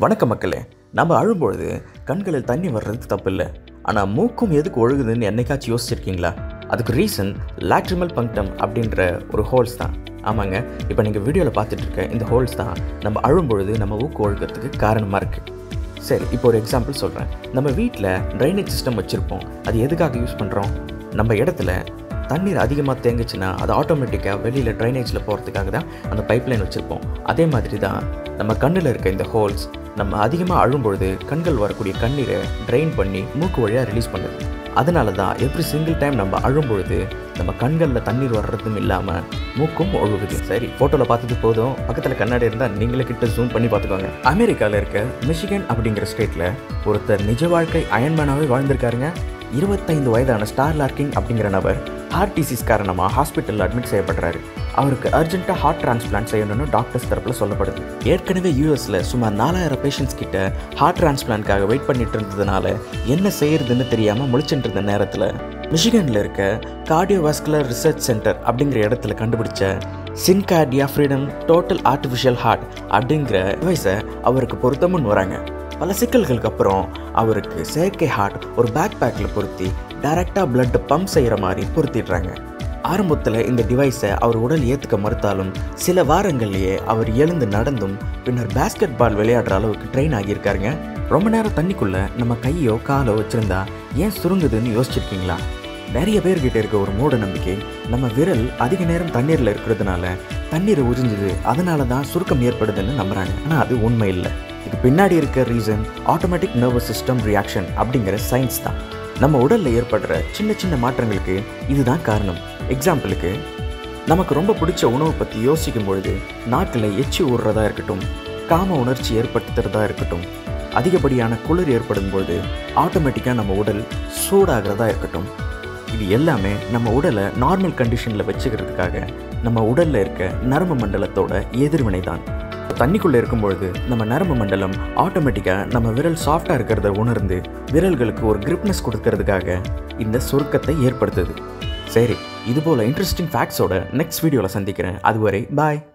வணக்கம் மக்களே நம்ம அழும்பொழுது கண்களில் தண்ணி வர்றது தப்பில்லை ஆனால் மூக்கும் எதுக்கு ஒழுகுதுன்னு என்னைக்காச்சும் யோசிச்சிருக்கீங்களா அதுக்கு ரீசன் லாக்ரிமல் பங்க்டம் அப்படின்ற ஒரு ஹோல்ஸ் தான் ஆமாங்க இப்போ நீங்கள் வீடியோவில் பார்த்துட்டு இருக்க இந்த ஹோல்ஸ் தான் நம்ம அழும்பொழுது நம்ம ஊக்கு ஒழுகிறதுக்கு காரணமாக இருக்குது சரி இப்போ ஒரு எக்ஸாம்பிள் சொல்கிறேன் நம்ம வீட்டில் ட்ரைனேஜ் சிஸ்டம் வச்சுருப்போம் அது எதுக்காக யூஸ் பண்ணுறோம் நம்ம இடத்துல தண்ணீர் அதிகமாக தேங்குச்சுன்னா அது ஆட்டோமேட்டிக்காக வெளியில் ட்ரைனேஜில் போகிறதுக்காக தான் அந்த பைப்லைன் வச்சுருப்போம் அதே மாதிரி தான் நம்ம கண்ணில் இருக்க இந்த ஹோல்ஸ் நம்ம அதிகமாக அழும்பொழுது கண்கள் வரக்கூடிய கண்ணீரை ட்ரைன் பண்ணி மூக்கு வழியாக ரிலீஸ் பண்ணுது அதனால தான் எவ்ரி சிங்கிள் டைம் நம்ம அழும்பொழுது நம்ம கண்களில் தண்ணீர் வர்றதும் இல்லாமல் மூக்கும் ஒழுகுது சரி ஃபோட்டோவில் பார்த்தது போதும் பக்கத்தில் கண்ணாடி இருந்தால் நீங்களே கிட்ட ஜூம் பண்ணி பார்த்துக்கோங்க அமெரிக்காவில் இருக்க மிஷிகன் அப்படிங்கிற ஸ்டேட்டில் ஒருத்தர் நிஜ வாழ்க்கை அயன்மேனாகவே வாழ்ந்திருக்காருங்க இருபத்தைந்து வயதான ஸ்டார் லார்க்கிங் அப்படிங்கிற நபர் ஹார்ட் டிசீஸ் காரணமாக ஹாஸ்பிட்டலில் அட்மிட் செய்யப்படுறாரு அவருக்கு அர்ஜென்ட்டாக ஹார்ட் டிரான்ஸ்பிளான்ட் செய்யணும்னு டாக்டர்ஸ் தரப்பில் சொல்லப்படுது ஏற்கனவே யூஎஸில் சுமார் நாலாயிரம் பேஷண்ட்ஸ் கிட்ட ஹார்ட் டிரான்ஸ்பிளான்ட்காக வெயிட் பண்ணிட்டு இருந்ததுனால என்ன செய்யறதுன்னு தெரியாமல் முழிச்சுட்டு இருந்த நேரத்தில் மிஷிகனில் இருக்க கார்டியோவாஸ்குலர் ரிசர்ச் சென்டர் அப்படிங்கிற இடத்துல கண்டுபிடிச்ச SynCardia freedom total artificial heart அப்படிங்கிற டிவைஸை அவருக்கு பொருத்தமுன்னு வராங்க பல சிக்கல்களுக்கு அப்புறம் அவருக்கு செயற்கை ஹார்ட் ஒரு பேக் பேக்கில் பொருத்தி டைரெக்டாக பிளட் பம்ப் செய்கிற மாதிரி பொருத்திடுறாங்க ஆரம்பத்தில் இந்த டிவைஸை அவர் உடல் ஏற்றுக்க மறுத்தாலும் சில வாரங்கள்லேயே அவர் எழுந்து நடந்தும் பின்னர் பேஸ்கெட் பால் விளையாடுற அளவுக்கு ட்ரெயின் ஆகியிருக்காருங்க ரொம்ப நேரம் தண்ணிக்குள்ளே நம்ம கையோ காலோ வச்சுருந்தா ஏன் சுருங்குதுன்னு யோசிச்சிருக்கீங்களா நிறைய பேர்கிட்ட இருக்க ஒரு மூட நம்பிக்கை நம்ம விரல் அதிக நேரம் தண்ணீரில் இருக்கிறதுனால தண்ணீரை உறிஞ்சுது அதனால தான் சுருக்கம் ஏற்படுதுன்னு நம்புறாங்க ஆனால் அது உண்மை இல்லை இது பின்னாடி இருக்க reason automatic nervous system reaction அப்படிங்கிற சயின்ஸ் தான் நம்ம உடலில் ஏற்படுற சின்ன சின்ன மாற்றங்களுக்கு இதுதான் காரணம் எக்ஸாம்பிளுக்கு நமக்கு ரொம்ப பிடிச்ச உணவை பற்றி யோசிக்கும் பொழுது நாக்கில் எச்சி ஊறுறதா இருக்கட்டும் காம உணர்ச்சி ஏற்படுத்துறதா இருக்கட்டும் அதிகப்படியான குளிர் ஏற்படும் பொழுது ஆட்டோமேட்டிக்காக நம்ம உடல் சூடாகிறதா இருக்கட்டும் இது எல்லாமே நம்ம உடலை நார்மல் கண்டிஷனில் வச்சுக்கிறதுக்காக நம்ம உடலில் இருக்க நரம்பு மண்டலத்தோட எதிர்வினை தான் தண்ணிக்குள்ளே இருக்கும்பொழுது நம்ம நரம்பு மண்டலம் ஆட்டோமேட்டிக்காக நம்ம விரல் சாஃப்டாக இருக்கிறத உணர்ந்து விரல்களுக்கு ஒரு கிரிப்னஸ் கொடுக்கறதுக்காக இந்த சுருக்கத்தை ஏற்படுத்துது சரி இது போல் இன்ட்ரெஸ்டிங் ஃபேக்ட்ஸோட நெக்ஸ்ட் வீடியோவில் சந்திக்கிறேன் அதுவரை பாய்